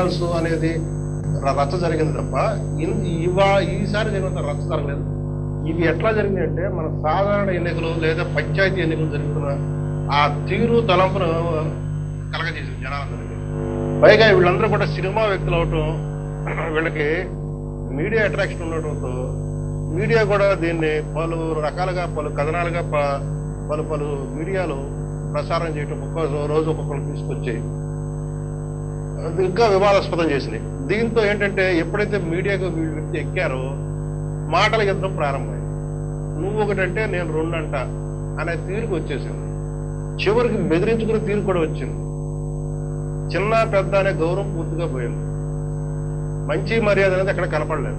Channels అనేది ర- రచ్చ జరిగింది తప్ప ఇన్- ఇవా ఈసారి జరిగినంత రచ్చ జరగలేదు ఇవి ఎట్లా జరిగింది అంటే మన సాధారణ ఎన్నికలు లేదా పంచాయతీ ఎన్నికలు జరుగుతున్న ఆ తీరు తలంపును కలగజేసింది జనాలందరికీ పైగా వీళ్ళందరూ కూడా సినిమా వ్యక్తులు అవటం వీళ్ళకి మీడియా అట్రాక్షన్ ఉండటంతో మీడియా కూడా దీన్ని పలు రకాలుగా పలు కథనాలుగా ప- పలు పలు మీడియాలు ప్రసారం చేయటం ఒక్కొక్క రోజు ఒక్కొక్కరు తీసుకొచ్చి అది ఇంకా వివాదాస్పదం చేసినాయి దీంతో ఏంటంటే ఎప్పుడైతే మీడియాకు వీళ్ళు వ్యక్తి ఎక్కారో మాటల యుద్ధం ప్రారంభమైంది నువ్వు ఒకటంటే నేను రెండంట అనే తీరుకు వచ్చేసింది చివరికి బెదిరించుకునే తీరు కూడా వచ్చింది చిన్న పెద్ద అనే గౌరవం పూర్తిగా పోయింది మంచి మర్యాద అనేది అక్కడ కనపడలేదు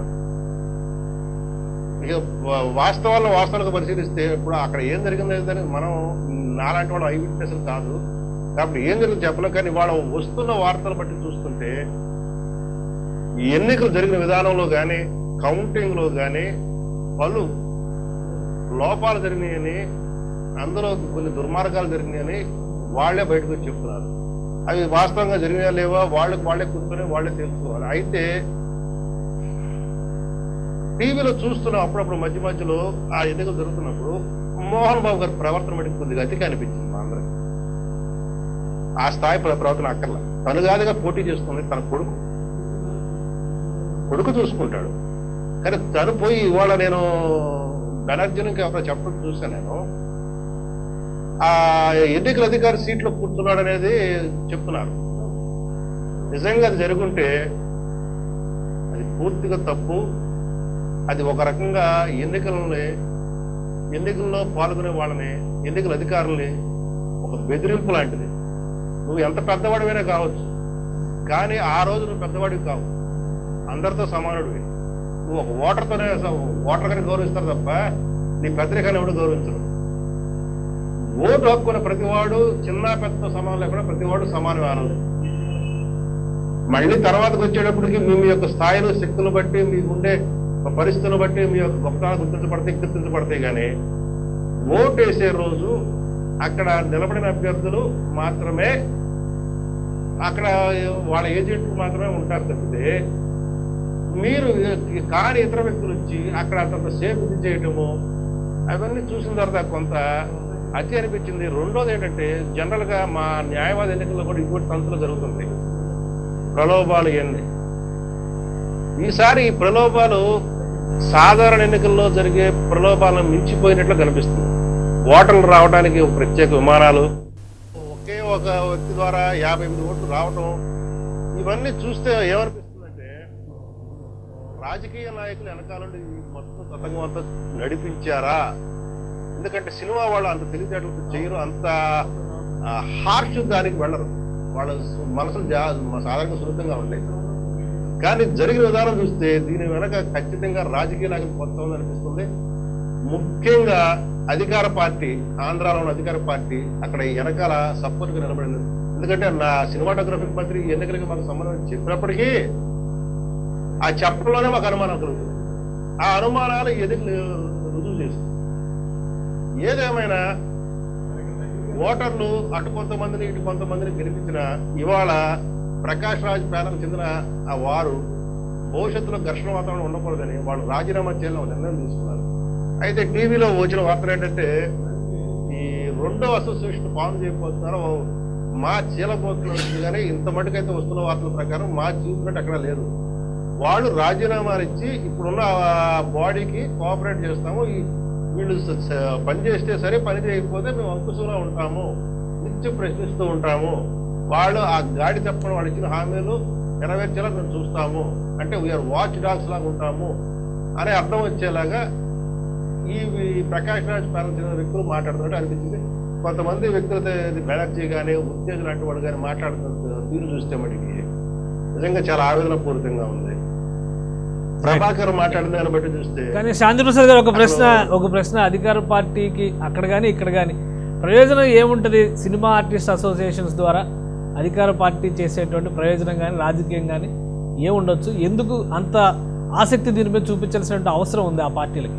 ఇక వా- వాస్తవాలను వాస్తవాలకు పరిశీలిస్తే ఇప్పుడు అక్కడ ఏం జరిగింది అనేది మనం నాలాంటి వాళ్ళు ఐ విట్నెస్ కాదు కాబట్టి ఏం జరిగింది చెప్పలేం కానీ వాళ్ళ వస్తున్న వార్తలు బట్టి చూస్తుంటే ఈ ఎన్నికలు జరిగిన విధానంలో కానీ కౌంటింగ్ లో కానీ పలు లోపాలు జరిగినాయని అందులో కొన్ని దుర్మార్గాలు జరిగినాయని వాళ్ళే బయటకు వచ్చి చెప్తున్నారు అవి వాస్తవంగా జరిగినా లేవా వాళ్ళకి వాళ్ళే కూర్చొని వాళ్ళే తెలుసుకోవాలి అయితే టీవీలో చూస్తున్న అప్పుడప్పుడు మధ్య మధ్యలో ఆ ఎన్నికలు జరుగుతున్నప్పుడు మోహన్ బాబు గారి ప్రవర్తన బట్టి కొద్దిగా అతిగా అనిపించింది మా అందరికి ఆ స్థాయి ప్ర- ప్రవర్తన అక్కర్లా తను కాదుగా పోటీ చేస్తుంది తన కొడుకు కొడుకు చూసుకుంటాడు కానీ తను పోయి ఇవాళ నేను బెనర్జీకి ఎవరో చెప్పడం చూశాను నేను ఆ ఎన్నికల అధికారి సీట్లో కూర్చున్నాడు అనేది చెప్తున్నారు నిజంగా అది జరుగుంటే అది పూర్తిగా తప్పు అది ఒక రకంగా ఎన్నికలని ఎన్నికల్లో పాల్గొనే వాళ్ళని ఎన్నికల అధికారుల్ని ఒక బెదిరింపు లాంటిది నువ్వు ఎంత పెద్దవాడివైనా కావచ్చు కానీ ఆ రోజు నువ్వు పెద్దవాడివి కావు అందరితో సమానుడివి నువ్వు ఒక ఓటర్తోనే ఓటర్ గారిని గౌరవిస్తారు తప్ప నీ పెద్దరికాన్ని ఎవడు గౌరవించరు ఓటు హక్కున్న ప్రతివాడు చిన్న పెద్ద సమానం లేకుండా ప్రతివాడు సమానమే ఆ రోజు మళ్ళీ తర్వాతకు వచ్చేటప్పటికి మీ మీ యొక్క స్థాయిలు శక్తులు బట్టి మీకు ఉండే పరిస్థితులను బట్టి మీ యొక్క గొప్పతనాలు గుర్తించబడతాయి గుర్తించబడతాయి కానీ ఓటు వేసే రోజు అక్కడ నిలబడిన అభ్యర్థులు మాత్రమే అక్కడ వాళ్ళ ఏజెంట్లు మాత్రమే ఉంటారు తప్పితే మీరు కాని ఇతర వ్యక్తులు వచ్చి అక్కడ అంతంత సేపు ఇది చేయటము అవన్నీ చూసిన తర్వాత కొంత అతి అనిపించింది రెండోది ఏంటంటే జనరల్ గా మా న్యాయవాద ఎన్నికల్లో కూడా ఇటువంటి తంతులు జరుగుతుంది ప్రలోభాలు ఇవన్నీ ఈసారి ఈ ప్రలోభాలు సాధారణ ఎన్నికల్లో జరిగే ప్రలోభాలను మించిపోయినట్లు కనిపిస్తుంది ఓటర్లు రావడానికి ఒక ప్రత్యేక విమానాలు ఒకే ఒక వ్యక్తి ద్వారా యాభై ఎనిమిది ఓట్లు రావటం ఇవన్నీ చూస్తే ఏమనిపిస్తుందంటే రాజకీయ నాయకులు వెనకాల నుండి ఈ మొత్తం తతంగం అంతా నడిపించారా ఎందుకంటే సినిమా వాళ్ళు అంత తెలివితేటలు చేయరు అంత హార్ష్ దానికి వెళ్ళరు వాళ్ళ సు- మనసులు జా- సాధారణంగా సున్నితంగా ఉంటాయి కానీ జరిగిన విధానం చూస్తే దీని వెనక ఖచ్చితంగా రాజకీయ నాయకులు కొత్త ఉంది అనిపిస్తుంది ముఖ్యంగా అధికార పార్టీ ఆంధ్రాలో ఉన్న అధికార పార్టీ అక్కడ వెనకాల సపోర్ట్ గా నిలబడింది ఎందుకంటే నా సినిమాటోగ్రఫిక్ మంత్రి ఈ ఎన్నికలకి మాకు సంబంధం చెప్పినప్పటికీ ఆ చెప్పడంలోనే మాకు అనుమానం కలుగుతుంది ఆ అనుమానాలు ఈ ఎన్నికలు రుజువు చేస్తుంది ఏదేమైనా ఓటర్లు అటు కొంతమందిని ఇటు కొంతమందిని గెలిపించిన ఇవాళ ప్రకాష్ రాజ్ ప్యానల్ చెందిన ఆ వారు భవిష్యత్తులో ఘర్షణ వాతావరణం ఉండకూడదని వాళ్ళు రాజీనామా చేయాలని ఒక నిర్ణయం తీసుకున్నారు అయితే టీవీలో వచ్చిన వార్తలు ఏంటంటే ఈ రెండో అసోసియేషన్ ఫామ్ చేయబోతున్నారు మా చీలబోతున్నారు కానీ ఇంత మటుకైతే వస్తున్న వార్తల ప్రకారం మా చూసినట్టు అక్కడ లేదు వాళ్ళు రాజీనామాలు ఇచ్చి ఇప్పుడున్న బాడీకి కోఆపరేట్ చేస్తాము ఈ వీళ్ళు స- స- పని చేస్తే సరే పని చేయకపోతే మేము అంకుశంలో ఉంటాము నిత్యం ప్రశ్నిస్తూ ఉంటాము వాళ్ళు ఆ గాడి తప్పని వాళ్ళు ఇచ్చిన హామీలు నెరవేర్చేలా మేము చూస్తాము అంటే వీఆర్ వాచ్ డాగ్స్ లాగా ఉంటాము అనే అర్థం వచ్చేలాగా ఈ ఈ ప్రకాష్ రాజ్ ప్యానల్ చెందిన వ్యక్తులు మాట్లాడుతున్నట్టు అనిపించింది కొంతమంది వ్యక్తులతో ఇది బెనర్జీ కానీ ఉత్తేజ లాంటి వాడు కానీ మాట్లాడుతున్న తీరు చూస్తే మటుకి నిజంగా చాలా ఆవేదన పూరితంగా ఉంది ప్రభాకర్ మాట్లాడిన దాన్ని బట్టి చూస్తే కానీ శాంతిప్రసాద్ గారు ఒక ప్రశ్న ఒక ప్రశ్న అధికార పార్టీకి అక్కడ కానీ ఇక్కడ కానీ ప్రయోజనం ఏముంటుంది సినిమా ఆర్టిస్ట్ అసోసియేషన్స్ ద్వారా అధికార పార్టీ చేసేటువంటి ప్రయోజనం కానీ రాజకీయం కానీ ఏముండొచ్చు ఎందుకు అంత ఆసక్తి దీని మీద చూపించాల్సిన అవసరం ఉంది ఆ పార్టీలకి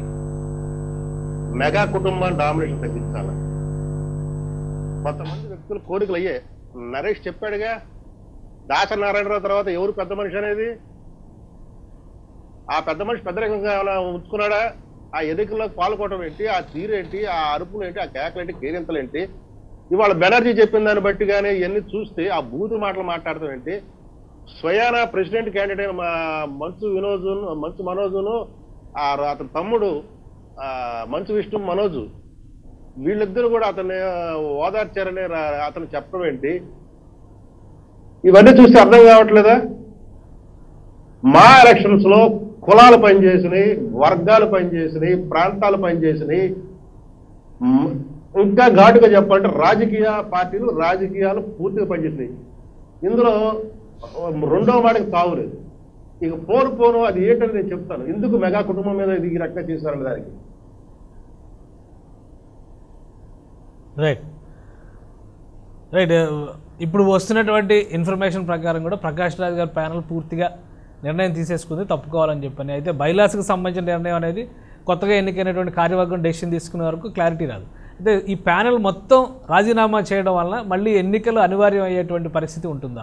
మెగా కుటుంబాన్ని డామినేషన్ తగ్గించాలి కొంతమంది వ్యక్తులు కోరికలు అయ్యే నరేష్ చెప్పాడుగా దాసరి నారాయణరావు తర్వాత ఎవరు పెద్ద మనిషి అనేది ఆ పెద్ద మనిషి పెద్ద రకంగా ఏమైనా ఉంచుకున్నాడా ఆ ఎదుగులో పాల్గొనడం ఏంటి ఆ తీరు ఏంటి ఆ అరుపులు ఏంటి ఆ కేకలు ఏంటి కేరింతలు ఏంటి ఇవాళ బెనర్జీ చెప్పిన దాన్ని బట్టి కానీ ఇవన్నీ చూస్తే ఆ బూతు మాటలు మాట్లాడటం ఏంటి స్వయాన ప్రెసిడెంట్ క్యాండిడేట్ మా మంచు వినోద్ మంచు మనోజును ఆ అతని తమ్ముడు ఆ మంచు విష్ణు మనోజు వీళ్ళిద్దరు కూడా అతన్ని ఓదార్చారని రా- అతను చెప్పడం ఏంటి ఇవన్నీ చూస్తే అర్థం కావట్లేదా మా ఎలక్షన్స్ లో కులాలు పనిచేసినాయి వర్గాలు పనిచేసినాయి ప్రాంతాలు పనిచేసినాయి మ్, ఇంకా ఘాటుగా చెప్పాలంటే రాజకీయ పార్టీలు రాజకీయాలు పూర్తిగా పనిచేసినాయి ఇందులో రెండో మాటకి తావులేదు ఇక పోను పోను అది ఏంటని నేను చెప్తాను ఎందుకు మెగా కుటుంబం మీద ఇది ఈ రకంగా చేశారని దానికి రైట్ రైట్ ఇప్పుడు వస్తున్నటువంటి ఇన్ఫర్మేషన్ ప్రకారం కూడా ప్రకాష్ రాజ్ గారి ప్యానల్ పూర్తిగా నిర్ణయం తీసేసుకుంది తప్పుకోవాలని చెప్పని అయితే బైలాస్కి సంబంధించిన నిర్ణయం అనేది కొత్తగా ఎన్నికైనటువంటి కార్యవర్గం డెసిషన్ తీసుకునే వరకు క్లారిటీ రాదు అయితే ఈ ప్యానెల్ మొత్తం రాజీనామా చేయడం వలన మళ్ళీ ఎన్నికలు అనివార్యం అయ్యేటువంటి పరిస్థితి ఉంటుందా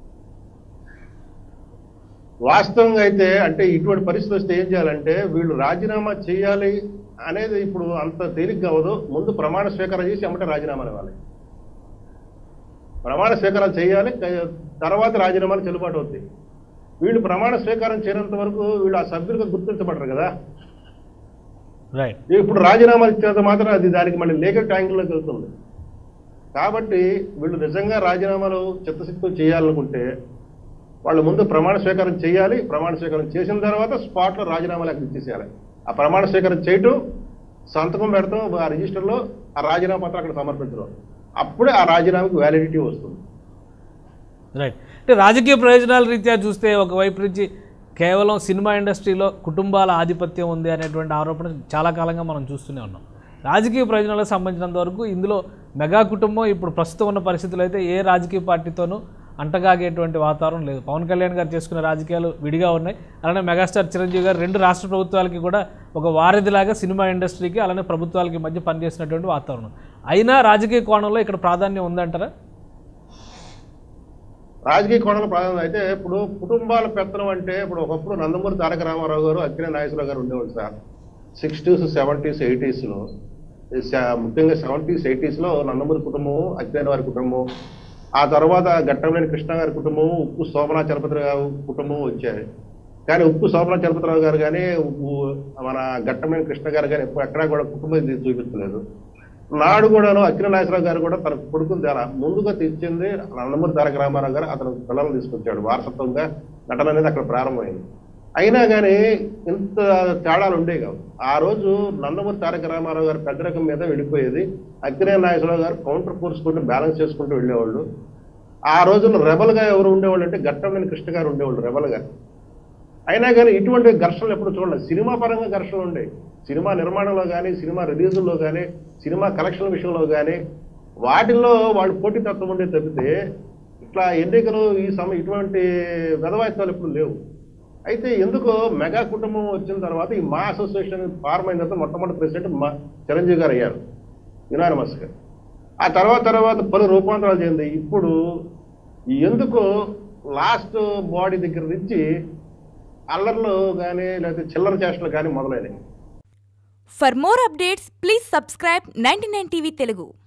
వాస్తవంగా అయితే అంటే ఇటువంటి పరిస్థితి వస్తే ఏం చేయాలంటే వీళ్ళు రాజీనామా చేయాలి అనేది ఇప్పుడు అంత తేలిగ్గా అవ్వదు ముందు ప్రమాణ స్వీకారం చేసి అమ్మటే రాజీనామాలు ఇవ్వాలి ప్రమాణ స్వీకారం చేయాలి క- తర్వాత రాజీనామాలు చెల్లుబాటు అవుతాయి వీళ్ళు ప్రమాణ స్వీకారం చేయనంత వరకు వీళ్ళు ఆ సభ్యులుగా గుర్తించబడరు కదా రైట్ ఇప్పుడు రాజీనామాలు ఇచ్చినంత మాత్రం అది దానికి మళ్ళీ లీగల్ ట్యాంగిల్లోకి వెళ్తుంది కాబట్టి వీళ్ళు నిజంగా రాజీనామాలు చిత్తశుద్ధి చేయాలనుకుంటే వాళ్ళు ముందు ప్రమాణ స్వీకారం చేయాలి ప్రమాణ స్వీకారం చేసిన తర్వాత స్పాట్ లో రాజీనామాలు అక్కడ ఇచ్చేసేయాలి ఆ ప్రమాణ స్వీకారం చేయటం సంతకం పెడతాం ఆ రిజిస్టర్లో ఆ రాజీనామా పత్రం అక్కడ సమర్పించడం అప్పుడే ఆ రాజీనామాకి వ్యాలిడిటీ వస్తుంది రైట్ అంటే రాజకీయ ప్రయోజనాల రీత్యా చూస్తే ఒకవైపు నుంచి కేవలం సినిమా ఇండస్ట్రీలో కుటుంబాల ఆధిపత్యం ఉంది అనేటువంటి ఆరోపణ చాలా కాలంగా మనం చూస్తూనే ఉన్నాం రాజకీయ ప్రయోజనాలకు సంబంధించినంత వరకు ఇందులో మెగా కుటుంబం ఇప్పుడు ప్రస్తుతం ఉన్న పరిస్థితుల్లో అయితే ఏ రాజకీయ పార్టీతోనూ అంటగాగేటువంటి వాతావరణం లేదు పవన్ కళ్యాణ్ గారు చేసుకున్న రాజకీయాలు విడిగా ఉన్నాయి అలానే మెగాస్టార్ చిరంజీవి గారు రెండు రాష్ట్ర ప్రభుత్వాలకి కూడా ఒక వారధిలాగా సినిమా ఇండస్ట్రీకి అలానే ప్రభుత్వాలకి మధ్య పనిచేసినటువంటి వాతావరణం అయినా రాజకీయ కోణంలో ఇక్కడ ప్రాధాన్యం ఉందంటారా రాజకీయ కోణంలో ప్రాధాన్యత అయితే ఇప్పుడు కుటుంబాల పెత్తనం అంటే ఇప్పుడు ఒకప్పుడు నందమూరి తారక రామారావు గారు అక్కినే నాగేశ్వరరావు గారు ఉండేవాళ్ళు సార్ సిక్స్టీస్ సెవెంటీస్ ఎయిటీస్ లో స- ముఖ్యంగా సెవెంటీస్ ఎయిటీస్ లో నందమూరి కుటుంబం అక్కినేని వారి కుటుంబం ఆ తర్వాత ఘట్టంలేని కృష్ణ గారి కుటుంబం ఉప్పు శోభనా చలపతిరావు కుటుంబం వచ్చాయి కానీ ఉప్పు శోభనా చలపతిరావు గారు కానీ ఉప్పు మన ఘట్టంలేని కృష్ణ గారు కానీ ఎప్పుడు ఎక్కడా కూడా కుటుంబం ఇది చూపించలేదు నాడు కూడాను అఖిల నాగేశ్వరరావు గారు కూడా తన కొడుకుని ద్వారా ముందుగా తెచ్చింది నందమూరి తారక రామారావు గారు అతను పిల్లలను తీసుకొచ్చాడు వారసత్వంగా నటన అనేది అక్కడ ప్రారంభమైంది అయినా కానీ ఇంత తేడాలు ఉండేవి కావు ఆ రోజు నందమూరి తారక రామారావు గారు పెద్ద రకం మీద వెళ్ళిపోయేది అక్కినే నాగేశ్వరరావు గారు కౌంటర్ కోర్సుకుంటూ బ్యాలెన్స్ చేసుకుంటూ వెళ్ళేవాళ్ళు ఆ రోజుల్లో రెబల్గా ఎవరు ఉండేవాళ్ళు అంటే ఘట్టంలేని కృష్ణ గారు ఉండేవాళ్ళు రెబల్గా అయినా కానీ ఇటువంటి ఘర్షణలు ఎప్పుడు చూడలేదు సినిమా పరంగా ఘర్షణలు ఉండేవి సినిమా నిర్మాణంలో కానీ సినిమా రిలీజుల్లో కానీ సినిమా కలెక్షన్ విషయంలో కానీ వాటిల్లో వాళ్ళు పోటీతత్వం ఉండే తప్పితే ఇట్లా ఎన్నికలు ఈ సమయం ఇటువంటి వెధవాయిత్వాలు ఎప్పుడు లేవు అయితే ఎందుకో మెగా కుటుంబం వచ్చిన తర్వాత ఈ మా అసోసియేషన్ ఫార్మ్ అయిన తర్వాత మొట్టమొదటి ప్రెసిడెంట్ మా చిరంజీవి గారు అయ్యారు యునానిమస్ గారు ఆ తర్వాత తర్వాత పలు రూపాంతరాలు చెంది ఇప్పుడు ఎందుకు లాస్ట్ బాడీ దగ్గర నుంచి అల్లర్లు కానీ లేకపోతే చిల్లర చేష్టలు కానీ మొదలైనవి For more updates, please subscribe 99 TV Telugu.